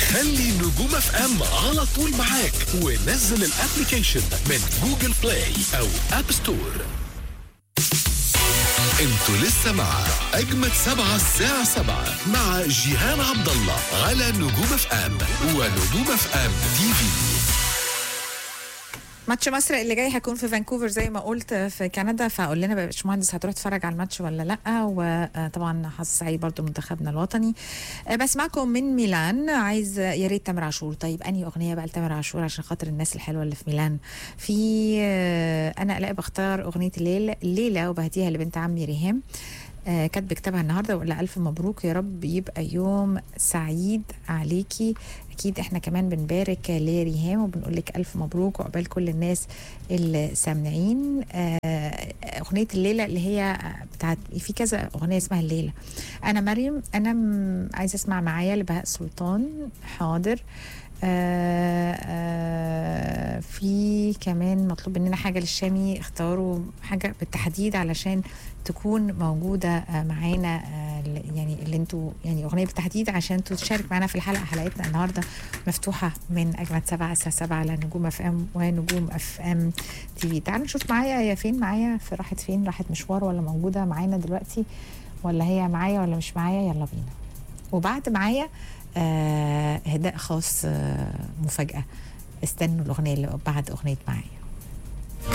خلي نجوم اف ام على طول معاك ونزل الابلكيشن من جوجل بلاي او اب ستور انتوا لسه مع اجمد سبعة الساعة سبعة مع جيهان عبد الله على نجوم اف ام ونجوم اف ام تي في ماتش مصر اللي جاي هيكون في فانكوفر زي ما قلت في كندا فقول لنا بقى يا باشمهندس هتروح تتفرج على الماتش ولا لا وطبعا حظ سعيد برضو منتخبنا الوطني بسمعكم من ميلان عايز يا ريت تامر عاشور طيب انهي اغنيه بقى لتامر عاشور عشان خاطر الناس الحلوه اللي في ميلان في انا الاقي بختار اغنيه الليل الليله وبهديها لبنت عمي ريهام آه كاتبه كتابها النهارده ولا الف مبروك يا رب يبقى يوم سعيد عليكي اكيد احنا كمان بنبارك لريهام وبنقول لك الف مبروك وعقبال كل الناس اللي سامعين آه اغنيه الليله اللي هي بتاعت في كذا اغنيه اسمها الليله انا مريم انا م- عايزه اسمع معايا لبهاء سلطان حاضر آه آه في كمان مطلوب مننا حاجه للشامي اختاروا حاجه بالتحديد علشان تكون موجوده آه معانا آه يعني اللي انتوا يعني اغنيه بالتحديد عشان انتوا تشارك معانا في الحلقه حلقتنا النهارده مفتوحه من اجمد سبعة الساعه 7 على نجوم اف ام ونجوم اف ام تي في تعالوا نشوف معايا هي فين معايا في راحت فين راحت مشوار ولا موجوده معانا دلوقتي ولا هي معايا ولا مش معايا يلا بينا وبعد معايا آه هداء خاص آه مفاجاه استنوا الاغنيه اللي بعد اغنيه معايا